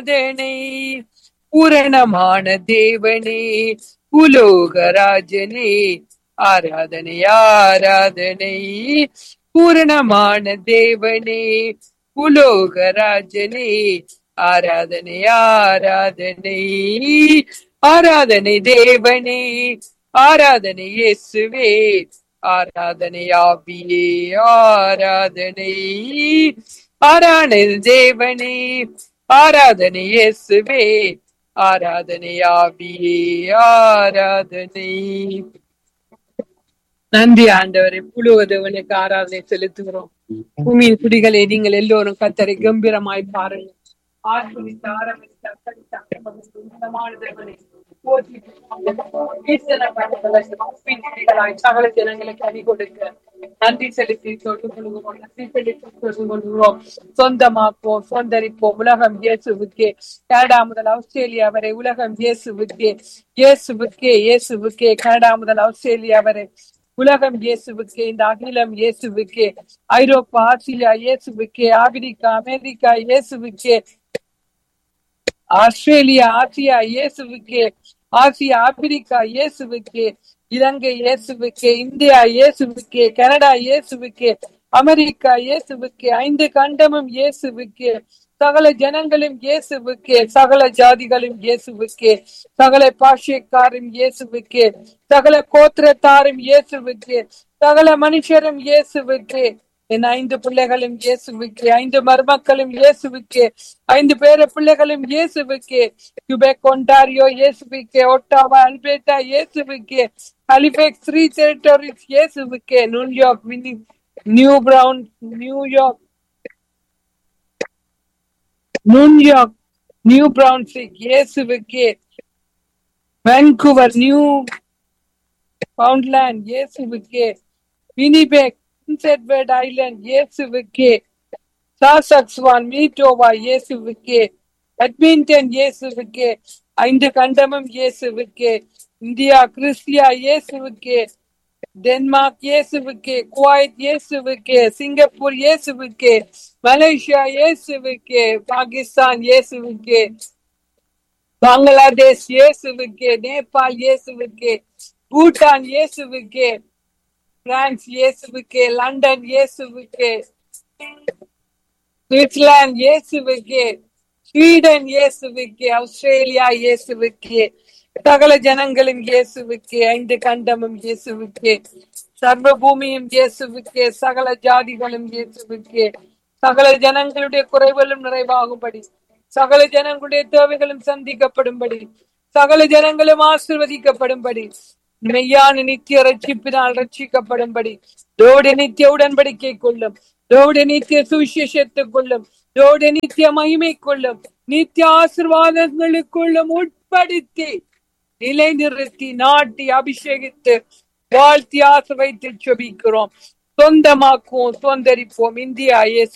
ஆராதனை பூரணமான தேவனே உலோகராஜனே ஆராதனை ஆராதனை பூரணமான தேவனே உலோகராஜனே ஆராதனை ஆராதனை ஆராதனை தேவனே ஆராதனை இயேசுவே ஆராதனை ஆவியே ஆராதனை ஆராதனை தேவனே ஆராதனை இயேசுவே ஆராதனை ஆவியே ஆராதனை நன்றி ஆண்டவரை புழுவதவனுக்கு ஆராதனை செலுத்துகிறோம் பூமியின் குடிகளை நீங்கள் எல்லோரும் கத்தரை கம்பீரமாய் பாருங்கள் ஆர்ப்பரித்து ஆரம்பித்து அர்ப்பணித்து அர்ப்பணித்து உன்னதமான தேவனை போற்றி கீர்த்தனப்படுத்துதலை உப்பின் குடிகளாய் சகல ஜனங்களுக்கு அடி கொடுக்க நன்றி செலுத்தி தொட்டு கொள்கிறோம் நன்றி செலுத்தி தொட்டு கொள்கிறோம் சொந்தமாக்குவோம் சொந்தரிப்போம் உலகம் இயேசுவுக்கே கனடா முதல் ஆஸ்திரேலியா வரை உலகம் இயேசுவுக்கே இயேசுவுக்கே இயேசுவுக்கே கனடா முதல் ஆஸ்திரேலியா வரை உலகம் இயேசுவுக்கே இந்த அகிலம் இயேசுவுக்கே ஐரோப்பா ஆசியா இயேசுவுக்கே ஆப்பிரிக்கா அமெரிக்கா இயேசுவுக்கே ஆஸ்திரேலியா ஆசியா இயேசுவுக்கே ஆசியா ஆப்பிரிக்கா இயேசுவுக்கே இலங்கை இயேசுவுக்கே இந்தியா இயேசுவுக்கே கனடா இயேசுவுக்கே அமெரிக்கா இயேசுவுக்கே ஐந்து கண்டமும் இயேசுவுக்கே சகல ஜனங்களும் இயேசுவுக்கே சகல ஜாதிகளும் இயேசுவுக்கே சகல பாஷைக்காரும் இயேசுவுக்கே சகல கோத்திரத்தாரும் இயேசுவுக்கே சகல மனுஷரும் இயேசுவுக்கே என் ஐந்து பிள்ளைகளும் இயேசுவுக்கே ஐந்து மருமக்களும் இயேசுவுக்கே ஐந்து பேர பிள்ளைகளும் இயேசுவுக்கே கியூபெக் ஒன்டாரியோ இயேசுவுக்கே ஒட்டாவா அல்பேட்டா இயேசுவுக்கே ஹலிபெக்ஸ் த்ரீ டெரிட்டோரிஸ் இயேசுவுக்கே நியூயார்க் வினி நியூ பிரவுன் நியூயார்க் நியூயார்க் நியூ பிரவுன்ஸ்விக் இயேசுவுக்கே வான்கூவர் நியூ பவுண்ட்லேண்ட் இயேசுவுக்கே வினிபெக் எட்வர்ட் ஐலண்ட் இயேசுவுக்கே சாசக்ஸ்வான் மீட்டோவா இயேசுவுக்கே அட்மிண்டன் இயேசுவுக்கே ஐந்து கண்டமும் இயேசுவுக்கே இந்தியா கிறிஸ்டியா இயேசுவுக்கே டென்மார்க் இயேசுவுக்கே குவைத் இயேசுவுக்கே சிங்கப்பூர் இயேசுவுக்கே மலேசியா இயேசுவுக்கே பாகிஸ்தான் இயேசுவுக்கே பங்களாதேஷ் இயேசுவுக்கே நேபாள் இயேசுவுக்கே பூட்டான் இயேசுவுக்கே பிரான்ஸ் இயேசுவுக்கே லண்டன் இயேசுவுக்கே சுவிட்சர்லாந்து இயேசுவுக்கே ஸ்வீடன் இயேசுவுக்கே ஆஸ்திரேலியா இயேசுவுக்கே சகல ஜனங்களும் இயேசுவுக்கே ஐந்து கண்டமும் இயேசுவுக்கே சர்வ பூமியும் இயேசுவுக்கே சகல ஜாதிகளும் இயேசுவுக்கே சகல ஜனங்களுடைய குறைகளும் நிறைவாகும்படி சகல ஜனங்களுடைய தேவைகளும் சந்திக்கப்படும்படி சகல ஜனங்களும் ஆசிர்வதிக்கப்படும்படி மெய்யான நித்திய ரட்சிப்பினால் ரட்சிக்கப்படும்படி தோட நித்திய உடன்படிக்கை கொள்ளும் தோட நித்திய சுவிசேஷத்துக் கொள்ளும் தோட நித்திய மகிமை கொள்ளும் நித்திய ஆசிர்வாதங்களுக்குள்ளும் உட்படுத்தி நிலைநிறுத்தி நாட்டி அபிஷேகித்து வாழ்த்தி ஆசிர்வைத்து செபிக்கிறோம் சொந்தமாக்குவோம் சொந்தரிப்போம் இந்தியா இயேசு